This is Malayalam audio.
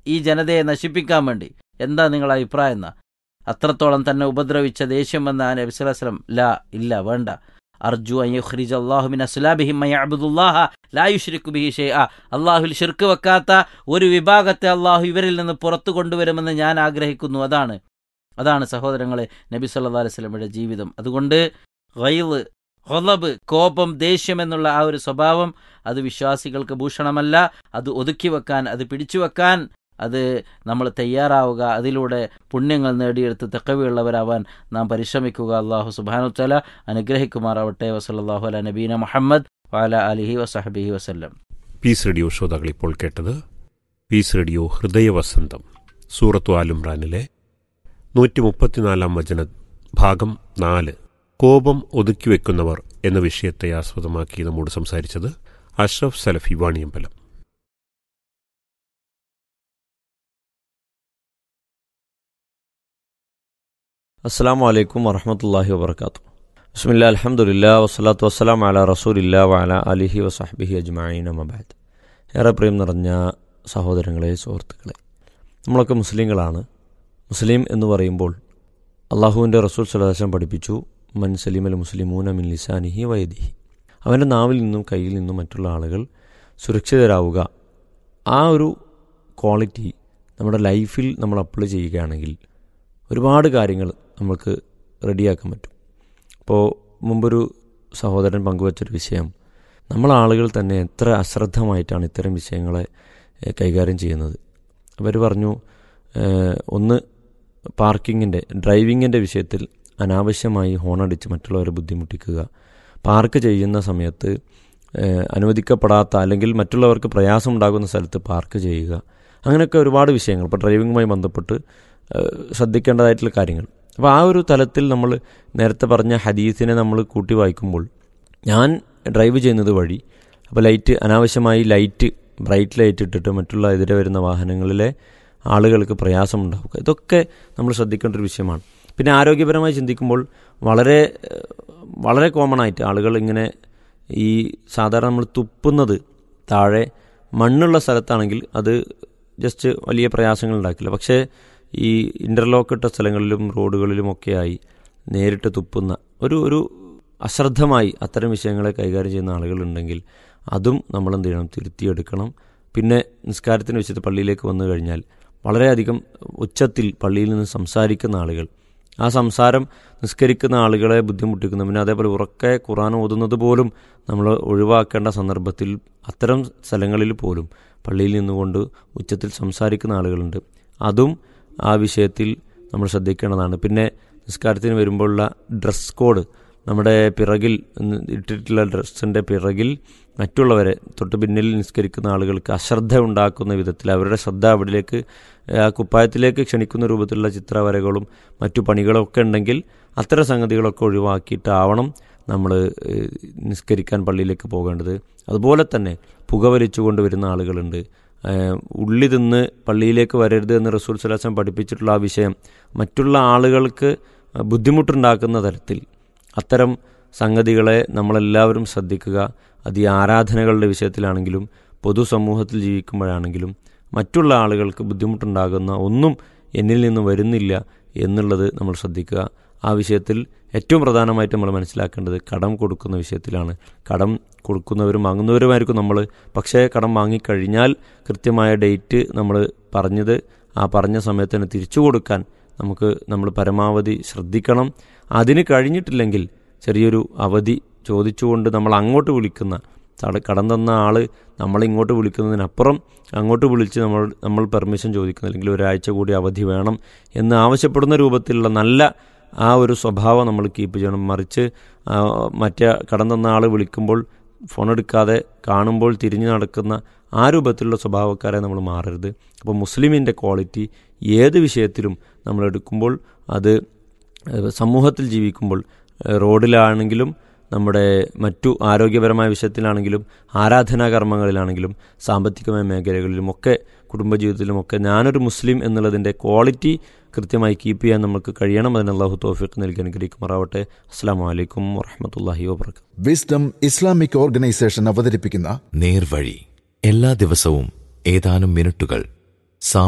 ഈ ജനതയെ നശിപ്പിക്കാൻ വേണ്ടി എന്താ നിങ്ങളുടെ അഭിപ്രായം എന്നാ അത്രത്തോളം തന്നെ ഉപദ്രവിച്ച ദേഷ്യം വന്ന ആ നബി സ്വല്ലല്ലാഹു അലൈഹി വസല്ലം ലാ ഇല്ല വേണ്ട അർജു അൻ യുഖ്രിജ അല്ലാഹു മിൻ അസ്ലാബിഹിം മൻ യഅബ്ദുല്ലാഹ ലാ യുശ്രിക്കു ബിഹി ഷൈഅ അല്ലാഹുവിൽ ശിർക്ക് വെക്കാത്ത ഒരു വിഭാഗത്തെ അള്ളാഹു ഇവരിൽ നിന്ന് പുറത്തു കൊണ്ടുവരുമെന്ന് ഞാൻ ആഗ്രഹിക്കുന്നു അതാണ് അതാണ് സഹോദരങ്ങളെ നബി സല്ലല്ലാഹു അലൈഹി വസല്ലമയുടെ ജീവിതം അതുകൊണ്ട് ഗൈള് ഹൊലബ് കോപം ദേഷ്യം എന്നുള്ള ആ ഒരു സ്വഭാവം അത് വിശ്വാസികൾക്ക് ഭൂഷണമല്ല അത് ഒതുക്കി വെക്കാൻ അത് പിടിച്ചു വെക്കാൻ അത് നമ്മൾ തയ്യാറാവുക അതിലൂടെ പുണ്യങ്ങൾ നേടിയെടുത്ത് തെക്കവിയുള്ളവരാവാൻ നാം പരിശ്രമിക്കുക അള്ളാഹു സുബാനുത്തല അനുഗ്രഹിക്കുമാറാവട്ടെ വസല്ലാഹു അല നബീന മുഹമ്മദ് വാല അലിഹി വസഹബിഹി വസല്ലം പീസ് റേഡിയോ ശ്രോതാക്കൾ ഇപ്പോൾ കേട്ടത് പീസ് റേഡിയോ ഹൃദയവസന്തം സൂറത്തു ആലുംറാനിലെ നൂറ്റി മുപ്പത്തിനാലാം വചന ഭാഗം നാല് കോപം ഒതുക്കിവെക്കുന്നവർ എന്ന വിഷയത്തെ ആസ്പദമാക്കി നമ്മോട് സംസാരിച്ചത് അഷ്റഫ് സലഫി വാണിയമ്പലം അസ്സാം വലൈക്കും വറഹമത്തല്ലാഹി വാബർക്കാത്തു ബിസ്മില്ല അലഹമുല്ല വസ്സലാത്തു വസ്സലാം അല റസൂലില്ല വഅല അലിഹി വസഹബിഹി അജ്മഈൻ അമബാദ് ഏറെ പ്രിയം നിറഞ്ഞ സഹോദരങ്ങളെ സുഹൃത്തുക്കളെ നമ്മളൊക്കെ മുസ്ലിങ്ങളാണ് മുസ്ലിം എന്ന് പറയുമ്പോൾ അള്ളാഹുവിൻ്റെ റസൂൽ സലാഹം പഠിപ്പിച്ചു മൻ സലീം അൽ മുസ്ലിമൂന മിൻ ലിസാനിഹി വയദിഹി അവൻ്റെ നാവിൽ നിന്നും കയ്യിൽ നിന്നും മറ്റുള്ള ആളുകൾ സുരക്ഷിതരാവുക ആ ഒരു ക്വാളിറ്റി നമ്മുടെ ലൈഫിൽ നമ്മൾ അപ്ലൈ ചെയ്യുകയാണെങ്കിൽ ഒരുപാട് കാര്യങ്ങൾ നമുക്ക് റെഡിയാക്കാൻ പറ്റും ഇപ്പോൾ മുമ്പൊരു സഹോദരൻ പങ്കുവച്ചൊരു വിഷയം നമ്മൾ ആളുകൾ തന്നെ എത്ര അശ്രദ്ധമായിട്ടാണ് ഇത്തരം വിഷയങ്ങളെ ഏഹ്, കൈകാര്യം ചെയ്യുന്നത് അവർ പറഞ്ഞു ഏഹ്, ഒന്ന് പാർക്കിങ്ങിൻ്റെ ഡ്രൈവിങ്ങിൻ്റെ വിഷയത്തിൽ അനാവശ്യമായി ഹോണടിച്ച് മറ്റുള്ളവരെ ബുദ്ധിമുട്ടിക്കുക പാർക്ക് ചെയ്യുന്ന സമയത്ത് ഏഹ്, അനുവദിക്കപ്പെടാത്ത അല്ലെങ്കിൽ മറ്റുള്ളവർക്ക് പ്രയാസമുണ്ടാകുന്ന സ്ഥലത്ത് പാർക്ക് ചെയ്യുക അങ്ങനെയൊക്കെ ഒരുപാട് വിഷയങ്ങൾ ഇപ്പോൾ ഡ്രൈവിങ്ങുമായി ബന്ധപ്പെട്ട് ഏഹ്, ശ്രദ്ധിക്കേണ്ടതായിട്ടുള്ള കാര്യങ്ങൾ അപ്പോൾ ആ ഒരു തലത്തിൽ നമ്മൾ നേരത്തെ പറഞ്ഞ ഹദീസിനെ നമ്മൾ കൂട്ടി വായിക്കുമ്പോൾ ഞാൻ ഡ്രൈവ് ചെയ്യുന്നത് വഴി അപ്പോൾ ലൈറ്റ് അനാവശ്യമായി ലൈറ്റ് ബ്രൈറ്റ് ലൈറ്റ് ഇട്ടിട്ട് മറ്റുള്ള എതിരെ വരുന്ന വാഹനങ്ങളിലെ ആളുകൾക്ക് പ്രയാസമുണ്ടാവുക ഇതൊക്കെ നമ്മൾ ശ്രദ്ധിക്കേണ്ട ഒരു വിഷയമാണ് പിന്നെ ആരോഗ്യപരമായി ചിന്തിക്കുമ്പോൾ വളരെ ഏഹ്, വളരെ കോമൺ ആയിട്ട് ആളുകൾ ഇങ്ങനെ ഈ സാധാരണ നമ്മൾ തുപ്പുന്നത് താഴെ മണ്ണുള്ള സ്ഥലത്താണെങ്കിൽ അത് ജസ്റ്റ് വലിയ പ്രയാസങ്ങൾ ഉണ്ടാക്കില്ല പക്ഷേ ഈ ഇൻ്റർലോക്ക് ഇട്ട സ്ഥലങ്ങളിലും റോഡുകളിലുമൊക്കെയായി നേരിട്ട് തുപ്പുന്ന ഒരു ഒരു അശ്രദ്ധമായി അത്തരം വിഷയങ്ങളെ കൈകാര്യം ചെയ്യുന്ന ആളുകളുണ്ടെങ്കിൽ അതും നമ്മൾ എന്ത് ചെയ്യണം തിരുത്തിയെടുക്കണം പിന്നെ നിസ്കാരത്തിന് വെച്ചിട്ട് പള്ളിയിലേക്ക് വന്നു കഴിഞ്ഞാൽ വളരെയധികം ഉച്ചത്തിൽ പള്ളിയിൽ നിന്ന് സംസാരിക്കുന്ന ആളുകൾ ആ സംസാരം നിസ്കരിക്കുന്ന ആളുകളെ ബുദ്ധിമുട്ടിക്കുന്നു പിന്നെ അതേപോലെ ഉറക്കെ ഖുറാൻ ഓതുന്നത് പോലും നമ്മൾ ഒഴിവാക്കേണ്ട സന്ദർഭത്തിൽ അത്തരം സ്ഥലങ്ങളിൽ പോലും പള്ളിയിൽ നിന്നുകൊണ്ട് ഉച്ചത്തിൽ സംസാരിക്കുന്ന ആളുകളുണ്ട് അതും ആ വിഷയത്തിൽ നമ്മൾ ശ്രദ്ധിക്കേണ്ടതാണ് പിന്നെ നിസ്കാരത്തിന് വരുമ്പോഴുള്ള ഡ്രസ് കോഡ് നമ്മുടെ പിറകിൽ ഇട്ടിട്ടുള്ള ഡ്രസ്സിൻ്റെ പിറകിൽ മറ്റുള്ളവരെ തൊട്ട് പിന്നിൽ നിസ്കരിക്കുന്ന ആളുകൾക്ക് അശ്രദ്ധ ഉണ്ടാക്കുന്ന വിധത്തിൽ അവരുടെ ശ്രദ്ധ അവിടേക്ക് ആ കുപ്പായത്തിലേക്ക് ക്ഷണിക്കുന്ന രൂപത്തിലുള്ള ചിത്രവരകളും മറ്റു പണികളും ഒക്കെ ഉണ്ടെങ്കിൽ അത്തരം സംഗതികളൊക്കെ ഒഴിവാക്കിയിട്ടാവണം നമ്മൾ നിസ്കരിക്കാൻ പള്ളിയിലേക്ക് പോകേണ്ടത് അതുപോലെ തന്നെ പുകവലിച്ചുകൊണ്ട് വരുന്ന ആളുകളുണ്ട് ഏഹ് ഉള്ളി തിന്ന് പള്ളിയിലേക്ക് വരരുത് എന്ന് റസൂൽ സലാസം പഠിപ്പിച്ചിട്ടുള്ള ആ വിഷയം മറ്റുള്ള ആളുകൾക്ക് ബുദ്ധിമുട്ടുണ്ടാക്കുന്ന തരത്തിൽ അത്തരം സംഗതികളെ നമ്മളെല്ലാവരും ശ്രദ്ധിക്കുക അത് ഈ ആരാധനകളുടെ വിഷയത്തിലാണെങ്കിലും പൊതുസമൂഹത്തിൽ ജീവിക്കുമ്പോഴാണെങ്കിലും മറ്റുള്ള ആളുകൾക്ക് ബുദ്ധിമുട്ടുണ്ടാകുന്ന ഒന്നും എന്നിൽ നിന്ന് വരുന്നില്ല എന്നുള്ളത് നമ്മൾ ശ്രദ്ധിക്കുക ആ വിഷയത്തിൽ ഏറ്റവും പ്രധാനമായിട്ട് നമ്മൾ മനസ്സിലാക്കേണ്ടത് കടം കൊടുക്കുന്ന വിഷയത്തിലാണ് കടം കൊടുക്കുന്നവരും വാങ്ങുന്നവരുമായിരിക്കും നമ്മൾ പക്ഷേ കടം വാങ്ങിക്കഴിഞ്ഞാൽ കൃത്യമായ ഡേറ്റ് നമ്മൾ പറഞ്ഞത് ആ പറഞ്ഞ സമയത്ത് തന്നെ തിരിച്ചു കൊടുക്കാൻ നമുക്ക് നമ്മൾ പരമാവധി ശ്രദ്ധിക്കണം അതിന് കഴിഞ്ഞിട്ടില്ലെങ്കിൽ ചെറിയൊരു അവധി ചോദിച്ചുകൊണ്ട് നമ്മൾ അങ്ങോട്ട് വിളിക്കുന്ന തട കടം തന്ന ആൾ നമ്മളിങ്ങോട്ട് വിളിക്കുന്നതിനപ്പുറം അങ്ങോട്ട് വിളിച്ച് നമ്മൾ നമ്മൾ പെർമിഷൻ ചോദിക്കുന്നു അല്ലെങ്കിൽ ഒരാഴ്ച കൂടി അവധി വേണം എന്ന് ആവശ്യപ്പെടുന്ന രൂപത്തിലുള്ള നല്ല ആ ഒരു സ്വഭാവം നമ്മൾ കീപ്പ് ചെയ്യണം മറിച്ച് ആ, മറ്റേ കടം തന്ന ആൾ വിളിക്കുമ്പോൾ ഫോൺ എടുക്കാതെ കാണുമ്പോൾ തിരിഞ്ഞു നടക്കുന്ന ആ രൂപത്തിലുള്ള സ്വഭാവക്കാരെ നമ്മൾ മാറരുത് അപ്പോൾ മുസ്ലിമിൻ്റെ ക്വാളിറ്റി ഏത് വിഷയത്തിലും നമ്മൾ എടുക്കുമ്പോൾ അത് ഏഹ് സമൂഹത്തിൽ ജീവിക്കുമ്പോൾ ഏഹ് റോഡിലാണെങ്കിലും നമ്മുടെ മറ്റു ആരോഗ്യപരമായ വിഷയത്തിലാണെങ്കിലും ആരാധനാ കർമ്മങ്ങളിലാണെങ്കിലും സാമ്പത്തികമായ മേഖലകളിലുമൊക്കെ കുടുംബജീവിതത്തിലുമൊക്കെ ഞാനൊരു മുസ്ലിം എന്നുള്ളതിൻ്റെ ക്വാളിറ്റി കൃത്യമായി കീപ്പ് ചെയ്യാൻ നമുക്ക് കഴിയണം അതിന് അള്ളാഹു തോഫിക്ക് നൽകി അനുഗ്രഹിക്കുമാറാവട്ടെ അസ്സാം വലൈക്കും വറഹമത്തല്ലാഹി വാബർക്കാത്തു വിസ്ഡം ഇസ്ലാമിക് ഓർഗനൈസേഷൻ അവതരിപ്പിക്കുന്ന നേർവഴി എല്ലാ ദിവസവും ഏതാനും മിനിറ്റുകൾ